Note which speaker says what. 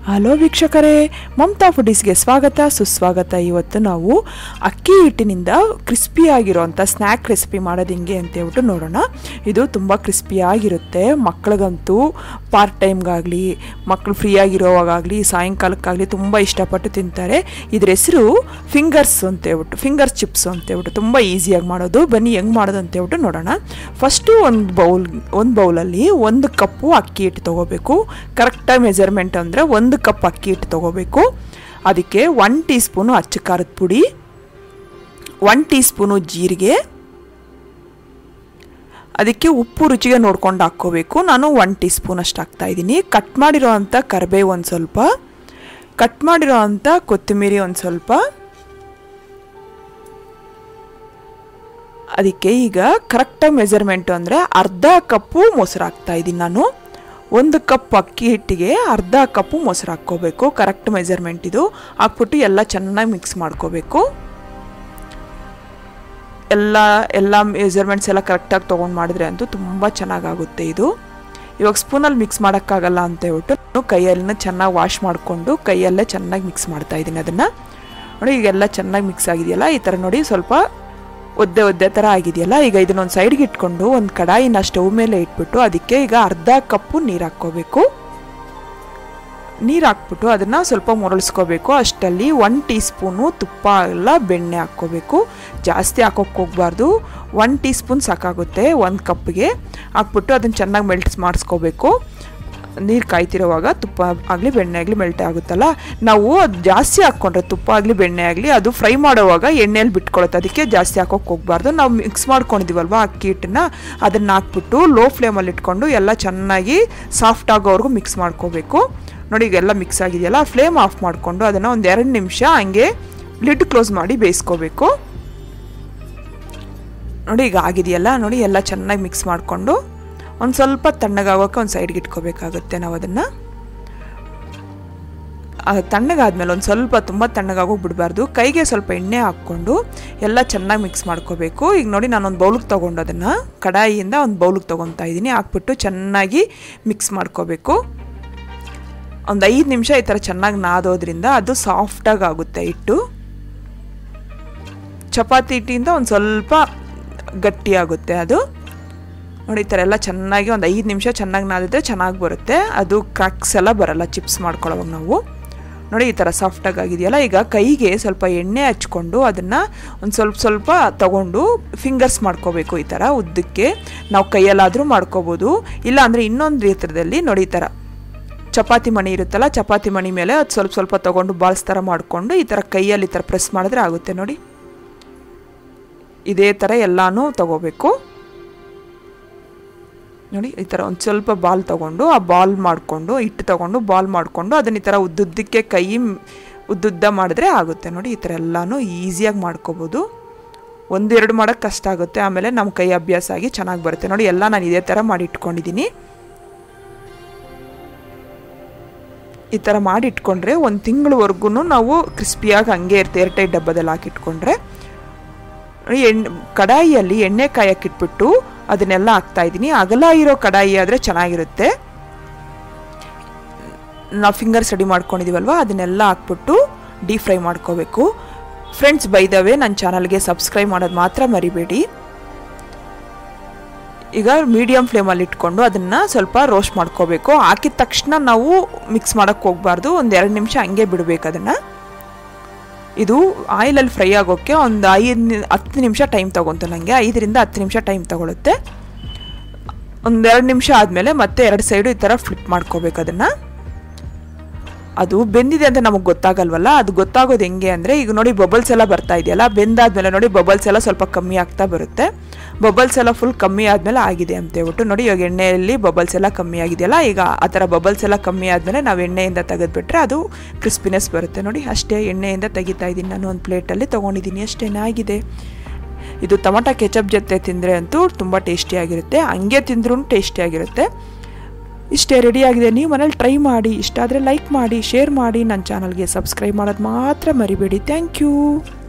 Speaker 1: hello ವೀಕ್ಷಕರೇ ಮಮತಾ ಫುಡೀಸ್ಗೆ ಸ್ವಾಗತ ಸುಸ್ವಾಗತ ಇವತ್ತು ನಾವು ಅಕ್ಕಿ ಹಿಟ್ಟಿನಿಂದ ಕ್ರಿಸ್ಪಿಯಾಗಿರೋವಂಥ ಸ್ನ್ಯಾಕ್ ರೆಸಿಪಿ ಮಾಡೋದು ಹಿಂಗೆ ಅಂತ ಹೇಳ್ಬಿಟ್ಟು ನೋಡೋಣ ಇದು ತುಂಬ ಕ್ರಿಸ್ಪಿಯಾಗಿರುತ್ತೆ ಮಕ್ಳಿಗಂತೂ ಪಾರ್ಟ್ ಟೈಮ್ಗಾಗಲಿ ಮಕ್ಕಳು ಫ್ರೀ ಆಗಿರೋವಾಗಲಿ ಸಾಯಂಕಾಲಕ್ಕಾಗಲಿ ತುಂಬ ಇಷ್ಟಪಟ್ಟು ತಿಂತಾರೆ ಇದ್ರ ಹೆಸರು ಫಿಂಗರ್ಸ್ ಅಂತ ಹೇಳ್ಬಿಟ್ಟು ಫಿಂಗರ್ಸ್ ಚಿಪ್ಸ್ ಅಂತ ಹೇಳ್ಬಿಟ್ಟು ತುಂಬ ಈಸಿಯಾಗಿ ಮಾಡೋದು ಬನ್ನಿ ಹೆಂಗೆ ಮಾಡೋದು ಅಂತ ಹೇಳ್ಬಿಟ್ಟು ನೋಡೋಣ ಫಸ್ಟು ಒಂದು ಬೌಲ್ ಒಂದು ಬೌಲಲ್ಲಿ ಒಂದು ಕಪ್ಪು ಅಕ್ಕಿ ಹಿಟ್ಟು ತೊಗೋಬೇಕು ಕರೆಕ್ಟಾಗಿ ಮೆಜರ್ಮೆಂಟ್ ಅಂದರೆ ಒಂದು ಕಪ್ ಅಕ್ಕಿ ಹಿಟ್ಟು ತೊಗೋಬೇಕು ಅದಕ್ಕೆ ಒನ್ ಟೀ ಸ್ಪೂನು ಅಚ್ಚ ಖಾರದ ಪುಡಿ ಒನ್ ಟೀ ಸ್ಪೂನು ಜೀರಿಗೆ ಅದಕ್ಕೆ ಉಪ್ಪು ರುಚಿಗೆ ನೋಡ್ಕೊಂಡು ಹಾಕ್ಕೋಬೇಕು ನಾನು ಒನ್ ಟೀ ಸ್ಪೂನ್ ಅಷ್ಟು ಹಾಕ್ತಾಯಿದ್ದೀನಿ ಕಟ್ ಮಾಡಿರೋ ಅಂಥ ಕರಿಬೇವು ಒಂದು ಸ್ವಲ್ಪ ಕಟ್ ಮಾಡಿರೋ ಅಂಥ ಕೊತ್ತಂಬರಿ ಒಂದು ಸ್ವಲ್ಪ ಅದಕ್ಕೆ ಈಗ ಕರೆಕ್ಟಾಗಿ ಮೆಜರ್ಮೆಂಟು ಅಂದರೆ ಅರ್ಧ ಕಪ್ಪು ಮೊಸರು ಹಾಕ್ತಾಯಿದ್ದೀನಿ ನಾನು ಒಂದು ಕಪ್ ಅಕ್ಕಿ ಹಿಟ್ಟಿಗೆ ಅರ್ಧ ಕಪ್ಪು ಮೊಸರು ಹಾಕ್ಕೋಬೇಕು ಕರೆಕ್ಟ್ ಮೆಜರ್ಮೆಂಟ್ ಇದು ಹಾಕ್ಬಿಟ್ಟು ಎಲ್ಲ ಚೆನ್ನಾಗಿ ಮಿಕ್ಸ್ ಮಾಡ್ಕೋಬೇಕು ಎಲ್ಲ ಎಲ್ಲ ಮೆಜರ್ಮೆಂಟ್ಸ್ ಎಲ್ಲ ಕರೆಕ್ಟಾಗಿ ತೊಗೊಂಡು ಮಾಡಿದ್ರೆ ಅಂತೂ ತುಂಬ ಚೆನ್ನಾಗಾಗುತ್ತೆ ಇದು ಇವಾಗ ಸ್ಪೂನಲ್ಲಿ ಮಿಕ್ಸ್ ಮಾಡೋಕ್ಕಾಗಲ್ಲ ಅಂತ ಹೇಳ್ಬಿಟ್ಟು ಕೈಯಲ್ಲೇ ಚೆನ್ನಾಗಿ ವಾಶ್ ಮಾಡಿಕೊಂಡು ಕೈಯಲ್ಲೇ ಚೆನ್ನಾಗಿ ಮಿಕ್ಸ್ ಮಾಡ್ತಾ ಇದ್ದೀನಿ ಅದನ್ನು ನೋಡಿ ಈಗೆಲ್ಲ ಚೆನ್ನಾಗಿ ಮಿಕ್ಸ್ ಆಗಿದೆಯಲ್ಲ ಈ ಥರ ನೋಡಿ ಸ್ವಲ್ಪ ಒದ್ದೆ ಒದ್ದೆ ಥರ ಆಗಿದೆಯಲ್ಲ ಈಗ ಇದನ್ನೊಂದು ಸೈಡ್ಗೆ ಇಟ್ಕೊಂಡು ಒಂದು ಕಡಾಯಿನ ಸ್ಟವ್ ಮೇಲೆ ಇಟ್ಬಿಟ್ಟು ಅದಕ್ಕೆ ಈಗ ಅರ್ಧ ಕಪ್ಪು ನೀರು ಹಾಕ್ಕೋಬೇಕು ನೀರು ಹಾಕ್ಬಿಟ್ಟು ಅದನ್ನು ಸ್ವಲ್ಪ ಮೊರಳಿಸ್ಕೋಬೇಕು ಅಷ್ಟಲ್ಲಿ ಒನ್ ಟೀ ಸ್ಪೂನು ತುಪ್ಪ ಎಲ್ಲ ಬೆಣ್ಣೆ ಹಾಕ್ಕೋಬೇಕು ಜಾಸ್ತಿ ಹಾಕೋಕ್ಕೆ ಹೋಗ್ಬಾರ್ದು ಒನ್ ಟೀ ಸ್ಪೂನ್ ಸಾಕಾಗುತ್ತೆ ಒಂದು ಕಪ್ಗೆ ಹಾಕ್ಬಿಟ್ಟು ಅದನ್ನು ಚೆನ್ನಾಗಿ ಮೆಲ್ಟ್ಸ್ ಮಾಡಿಸ್ಕೋಬೇಕು ನೀರು ಕಾಯ್ತಿರೋವಾಗ ತುಪ್ಪ ಆಗಲಿ ಬೆಣ್ಣೆ ಆಗಲಿ ಮೆಲ್ಟ್ ಆಗುತ್ತಲ್ಲ ನಾವು ಅದು ಜಾಸ್ತಿ ಹಾಕ್ಕೊಂಡ್ರೆ ತುಪ್ಪ ಆಗಲಿ ಬೆಣ್ಣೆ ಆಗಲಿ ಅದು ಫ್ರೈ ಮಾಡೋವಾಗ ಎಣ್ಣೆಯಲ್ಲಿ ಬಿಟ್ಕೊಳುತ್ತೆ ಅದಕ್ಕೆ ಜಾಸ್ತಿ ಹಾಕೋಕ್ಕೆ ಹೋಗ್ಬಾರ್ದು ನಾವು ಮಿಕ್ಸ್ ಮಾಡ್ಕೊಂಡಿದ್ದೀವಲ್ವ ಅಕ್ಕಿ ಹಿಟ್ಟನ್ನ ಅದನ್ನು ಹಾಕ್ಬಿಟ್ಟು ಲೋ ಫ್ಲೇಮಲ್ಲಿ ಇಟ್ಕೊಂಡು ಎಲ್ಲ ಚೆನ್ನಾಗಿ ಸಾಫ್ಟ್ ಆಗೋವರೆಗೂ ಮಿಕ್ಸ್ ಮಾಡ್ಕೋಬೇಕು ನೋಡಿ ಈಗೆಲ್ಲ ಮಿಕ್ಸ್ ಆಗಿದೆಯಲ್ಲ ಫ್ಲೇಮ್ ಆಫ್ ಮಾಡಿಕೊಂಡು ಅದನ್ನು ಒಂದು ಎರಡು ನಿಮಿಷ ಹಂಗೆ ಲಿಡ್ ಕ್ಲೋಸ್ ಮಾಡಿ ಬೇಯಿಸ್ಕೋಬೇಕು ನೋಡಿ ಈಗ ಆಗಿದೆಯಲ್ಲ ನೋಡಿ ಎಲ್ಲ ಚೆನ್ನಾಗಿ ಮಿಕ್ಸ್ ಮಾಡಿಕೊಂಡು ಒಂದು ಸ್ವಲ್ಪ ತಣ್ಣಗಾಗೋಕೆ ಒಂದು ಸೈಡ್ಗೆ ಇಟ್ಕೋಬೇಕಾಗುತ್ತೆ ನಾವು ಅದನ್ನು ತಣ್ಣಗಾದ್ಮೇಲೆ ಒಂದು ಸ್ವಲ್ಪ ತುಂಬ ತಣ್ಣಗಾಗೋಗಿ ಬಿಡಬಾರ್ದು ಕೈಗೆ ಸ್ವಲ್ಪ ಎಣ್ಣೆ ಹಾಕ್ಕೊಂಡು ಎಲ್ಲ ಚೆನ್ನಾಗಿ ಮಿಕ್ಸ್ ಮಾಡ್ಕೋಬೇಕು ಈಗ ನೋಡಿ ನಾನೊಂದು ಬೌಲಿಗೆ ತೊಗೊಂಡು ಅದನ್ನು ಕಡಾಯಿಯಿಂದ ಒಂದು ಬೌಲಿಗೆ ತೊಗೊತಾ ಇದ್ದೀನಿ ಹಾಕ್ಬಿಟ್ಟು ಚೆನ್ನಾಗಿ ಮಿಕ್ಸ್ ಮಾಡ್ಕೋಬೇಕು ಒಂದು ಐದು ನಿಮಿಷ ಈ ಥರ ಚೆನ್ನಾಗಿ ನಾದೋದ್ರಿಂದ ಅದು ಸಾಫ್ಟಾಗಿ ಆಗುತ್ತೆ ಹಿಟ್ಟು ಚಪಾತಿ ಹಿಟ್ಟಿಂದ ಒಂದು ಸ್ವಲ್ಪ ಗಟ್ಟಿಯಾಗುತ್ತೆ ಅದು ನೋಡಿ ಈ ಥರ ಎಲ್ಲ ಚೆನ್ನಾಗಿ ಒಂದು ಐದು ನಿಮಿಷ ಚೆನ್ನಾಗಿ ನಾದಿದ್ರೆ ಚೆನ್ನಾಗಿ ಬರುತ್ತೆ ಅದು ಕ್ರ್ಯಾಕ್ಸ್ ಎಲ್ಲ ಬರಲ್ಲ ಚಿಪ್ಸ್ ಮಾಡ್ಕೊಳ್ಳೋವಾಗ ನಾವು ನೋಡಿ ಈ ಥರ ಸಾಫ್ಟಾಗಿ ಆಗಿದೆಯಲ್ಲ ಈಗ ಕೈಗೆ ಸ್ವಲ್ಪ ಎಣ್ಣೆ ಹಚ್ಕೊಂಡು ಅದನ್ನು ಒಂದು ಸ್ವಲ್ಪ ಸ್ವಲ್ಪ ತಗೊಂಡು ಫಿಂಗರ್ಸ್ ಮಾಡ್ಕೋಬೇಕು ಈ ಥರ ಉದ್ದಕ್ಕೆ ನಾವು ಕೈಯಲ್ಲಾದರೂ ಮಾಡ್ಕೋಬೋದು ಇಲ್ಲ ಅಂದರೆ ಇನ್ನೊಂದು ರೀತಿಯಲ್ಲಿ ನೋಡಿ ಈ ಥರ ಚಪಾತಿ ಮಣಿ ಇರುತ್ತಲ್ಲ ಚಪಾತಿ ಮಣಿ ಮೇಲೆ ಅದು ಸ್ವಲ್ಪ ಸ್ವಲ್ಪ ತೊಗೊಂಡು ಬಾಲ್ಸ್ ಥರ ಮಾಡಿಕೊಂಡು ಈ ಥರ ಕೈಯಲ್ಲಿ ಈ ಥರ ಪ್ರೆಸ್ ಮಾಡಿದ್ರೆ ಆಗುತ್ತೆ ನೋಡಿ ಇದೇ ಥರ ಎಲ್ಲನೂ ತಗೋಬೇಕು ನೋಡಿ ಈ ಥರ ಒಂದು ಸ್ವಲ್ಪ ಬಾಲ್ ತೊಗೊಂಡು ಆ ಬಾಲ್ ಮಾಡಿಕೊಂಡು ಹಿಟ್ಟು ತೊಗೊಂಡು ಬಾಲ್ ಮಾಡಿಕೊಂಡು ಅದನ್ನ ಈ ಥರ ಉದ್ದುದ್ದಕ್ಕೆ ಕೈ ಉದ್ದುದ್ದ ಮಾಡಿದ್ರೆ ಆಗುತ್ತೆ ನೋಡಿ ಈ ಥರ ಎಲ್ಲನೂ ಈಸಿಯಾಗಿ ಮಾಡ್ಕೋಬೋದು ಒಂದೆರಡು ಮಾಡೋಕ್ಕೆ ಕಷ್ಟ ಆಗುತ್ತೆ ಆಮೇಲೆ ನಮ್ಮ ಕೈ ಅಭ್ಯಾಸ ಆಗಿ ಚೆನ್ನಾಗಿ ಬರುತ್ತೆ ನೋಡಿ ಎಲ್ಲ ನಾನು ಇದೇ ಥರ ಮಾಡಿ ಇಟ್ಕೊಂಡಿದ್ದೀನಿ ಈ ಥರ ಮಾಡಿ ಇಟ್ಕೊಂಡ್ರೆ ಒಂದು ತಿಂಗಳವರೆಗೂ ನಾವು ಕ್ರಿಸ್ಪಿಯಾಗಿ ಹಂಗೆ ಇರುತ್ತೆ ಏರ್ಟೈಟ್ ಡಬ್ಬದಲ್ಲಿ ಹಾಕಿಟ್ಕೊಂಡ್ರೆ ಎಣ್ಣೆ ಕಡಾಯಿಯಲ್ಲಿ ಎಣ್ಣೆ ಕಾಯಕ್ಕಿಟ್ಬಿಟ್ಟು ಅದನ್ನೆಲ್ಲ ಹಾಕ್ತಾ ಇದ್ದೀನಿ ಅಗಲ ಇರೋ ಕಡಾಯಿ ಆದರೆ ಚೆನ್ನಾಗಿರುತ್ತೆ ನಾವು ಫಿಂಗರ್ಸ್ ರೆಡಿ ಮಾಡ್ಕೊಂಡಿದ್ದೀವಲ್ವ ಅದನ್ನೆಲ್ಲ ಹಾಕ್ಬಿಟ್ಟು ಡೀಪ್ ಫ್ರೈ ಮಾಡ್ಕೋಬೇಕು ಫ್ರೆಂಡ್ಸ್ ಬೈದವೆ ನನ್ನ ಚಾನಲ್ಗೆ ಸಬ್ಸ್ಕ್ರೈಬ್ ಮಾಡೋದು ಮಾತ್ರ ಮರಿಬೇಡಿ ಈಗ ಮೀಡಿಯಮ್ ಫ್ಲೇಮಲ್ಲಿ ಇಟ್ಕೊಂಡು ಅದನ್ನು ಸ್ವಲ್ಪ ರೋಸ್ಟ್ ಮಾಡ್ಕೋಬೇಕು ಹಾಕಿದ ತಕ್ಷಣ ನಾವು ಮಿಕ್ಸ್ ಮಾಡೋಕ್ಕೆ ಹೋಗಬಾರ್ದು ಒಂದು ಎರಡು ನಿಮಿಷ ಹಂಗೆ ಬಿಡಬೇಕು ಅದನ್ನು ಇದು ಆಯಿಲಲ್ಲಿ ಫ್ರೈ ಆಗೋಕ್ಕೆ ಒಂದು ಐದು ಹತ್ತು ನಿಮಿಷ ಟೈಮ್ ತೊಗೊತು ನನಗೆ ಐದರಿಂದ ಹತ್ತು ನಿಮಿಷ ಟೈಮ್ ತೊಗೊಳುತ್ತೆ ಒಂದೆರಡು ನಿಮಿಷ ಆದಮೇಲೆ ಮತ್ತೆ ಎರಡು ಸೈಡು ಈ ಥರ ಫ್ಲಿಪ್ ಮಾಡ್ಕೋಬೇಕು ಅದನ್ನು ಅದು ಬೆಂದಿದೆ ಅಂತ ನಮಗೆ ಗೊತ್ತಾಗಲ್ವಲ್ಲ ಅದು ಗೊತ್ತಾಗೋದು ಹೆಂಗೆ ಅಂದರೆ ಈಗ ನೋಡಿ ಬಬಲ್ಸ್ ಎಲ್ಲ ಬರ್ತಾ ಇದೆಯಲ್ಲ ಬೆಂದಾದ್ಮೇಲೆ ನೋಡಿ ಬಬಲ್ಸ್ ಎಲ್ಲ ಸ್ವಲ್ಪ ಕಮ್ಮಿ ಆಗ್ತಾ ಬರುತ್ತೆ ಬಬಲ್ಸ್ ಎಲ್ಲ ಫುಲ್ ಕಮ್ಮಿ ಆದಮೇಲೆ ಆಗಿದೆ ಅಂತ ಹೇಳ್ಬಿಟ್ಟು ನೋಡಿ ಇವಾಗ ಎಣ್ಣೆಯಲ್ಲಿ ಬಬಲ್ಸ್ ಎಲ್ಲ ಕಮ್ಮಿ ಆಗಿದೆಯಲ್ಲ ಈಗ ಆ ಥರ ಬಬಲ್ಸ್ ಎಲ್ಲ ಕಮ್ಮಿ ಆದಮೇಲೆ ನಾವು ಎಣ್ಣೆಯಿಂದ ತೆಗೆದುಬಿಟ್ರೆ ಅದು ಕ್ರಿಸ್ಪಿನೆಸ್ ಬರುತ್ತೆ ನೋಡಿ ಅಷ್ಟೇ ಎಣ್ಣೆಯಿಂದ ತೆಗಿತಾ ಇದ್ದೀನಿ ನಾನು ಒಂದು ಪ್ಲೇಟಲ್ಲಿ ತೊಗೊಂಡಿದ್ದೀನಿ ಅಷ್ಟೇನೇ ಆಗಿದೆ ಇದು ಟೊಮಟೊ ಕೆಚಪ್ ಜೊತೆ ತಿಂದರೆ ಅಂತೂ ತುಂಬ ಟೇಸ್ಟಿಯಾಗಿರುತ್ತೆ ಹಂಗೆ ತಿಂದ್ರೂ ಟೇಸ್ಟಿಯಾಗಿರುತ್ತೆ ಇಷ್ಟೇ ರೆಡಿಯಾಗಿದೆ ನೀವು ಮನೇಲಿ ಟ್ರೈ ಮಾಡಿ ಇಷ್ಟ ಆದರೆ ಲೈಕ್ ಮಾಡಿ ಶೇರ್ ಮಾಡಿ ನನ್ನ ಚಾನಲ್ಗೆ ಸಬ್ಸ್ಕ್ರೈಬ್ ಮಾಡೋದು ಮಾತ್ರ ಮರಿಬೇಡಿ ಥ್ಯಾಂಕ್ ಯು